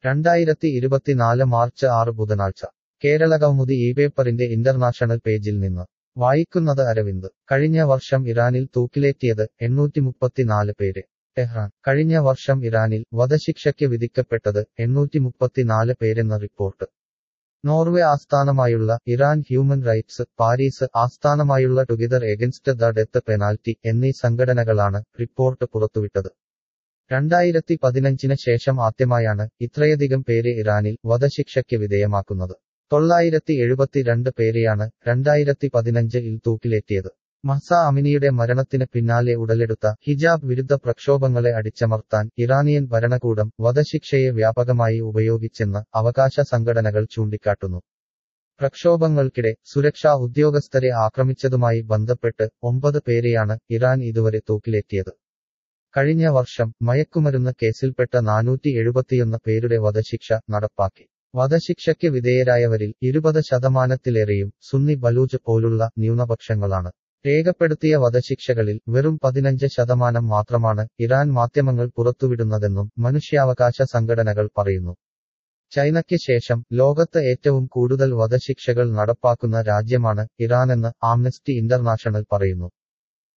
രണ്ടായിരത്തി ഇരുപത്തിനാല് മാർച്ച് ആറ് ബുധനാഴ്ച കേരളകൗമുദി ഈ പേപ്പറിന്റെ ഇന്റർനാഷണൽ പേജിൽ നിന്ന് വായിക്കുന്നത് അരവിന്ദ് കഴിഞ്ഞ വർഷം ഇറാനിൽ തൂക്കിലേറ്റിയത് എണ്ണൂറ്റി മുപ്പത്തിനാല് പേര് ടെഹ്റാൻ കഴിഞ്ഞ വർഷം ഇറാനിൽ വധശിക്ഷയ്ക്ക് വിധിക്കപ്പെട്ടത് എണ്ണൂറ്റി മുപ്പത്തിനാല് പേരെന്ന റിപ്പോർട്ട് നോർവേ ആസ്ഥാനമായുള്ള ഇറാൻ ഹ്യൂമൻ റൈറ്റ്സ് പാരീസ് ആസ്ഥാനമായുള്ള together against the death penalty എന്നീ സംഘടനകളാണ് റിപ്പോർട്ട് പുറത്തുവിട്ടത് രണ്ടായിരത്തി പതിനഞ്ചിന് ശേഷം ആദ്യമായാണ് ഇത്രയധികം പേര് ഇറാനിൽ വധശിക്ഷയ്ക്ക് വിധേയമാക്കുന്നത് തൊള്ളായിരത്തി എഴുപത്തിരണ്ട് പേരെയാണ് രണ്ടായിരത്തി പതിനഞ്ചിൽ തൂക്കിലേറ്റിയത് മഹ്സ അമിനിയുടെ മരണത്തിന് പിന്നാലെ ഉടലെടുത്ത ഹിജാബ് വിരുദ്ധ പ്രക്ഷോഭങ്ങളെ അടിച്ചമർത്താൻ ഇറാനിയൻ ഭരണകൂടം വധശിക്ഷയെ വ്യാപകമായി ഉപയോഗിച്ചെന്ന് അവകാശ സംഘടനകൾ ചൂണ്ടിക്കാട്ടുന്നു പ്രക്ഷോഭങ്ങൾക്കിടെ സുരക്ഷാ ഉദ്യോഗസ്ഥരെ ആക്രമിച്ചതുമായി ബന്ധപ്പെട്ട് ഒമ്പത് പേരെയാണ് ഇറാൻ ഇതുവരെ തൂക്കിലേറ്റിയത് കഴിഞ്ഞ വർഷം മയക്കുമരുന്ന് കേസിൽപ്പെട്ട നാനൂറ്റി എഴുപത്തിയൊന്ന് പേരുടെ വധശിക്ഷ നടപ്പാക്കി വധശിക്ഷയ്ക്ക് വിധേയരായവരിൽ ഇരുപത് ശതമാനത്തിലേറെയും സുന്നി ബലൂജ് പോലുള്ള ന്യൂനപക്ഷങ്ങളാണ് രേഖപ്പെടുത്തിയ വധശിക്ഷകളിൽ വെറും പതിനഞ്ച് ശതമാനം മാത്രമാണ് ഇറാൻ മാധ്യമങ്ങൾ പുറത്തുവിടുന്നതെന്നും മനുഷ്യാവകാശ സംഘടനകൾ പറയുന്നു ചൈനയ്ക്ക് ശേഷം ലോകത്ത് ഏറ്റവും കൂടുതൽ വധശിക്ഷകൾ നടപ്പാക്കുന്ന രാജ്യമാണ് ഇറാനെന്ന് ആംനസ്റ്റി ഇന്റർനാഷണൽ പറയുന്നു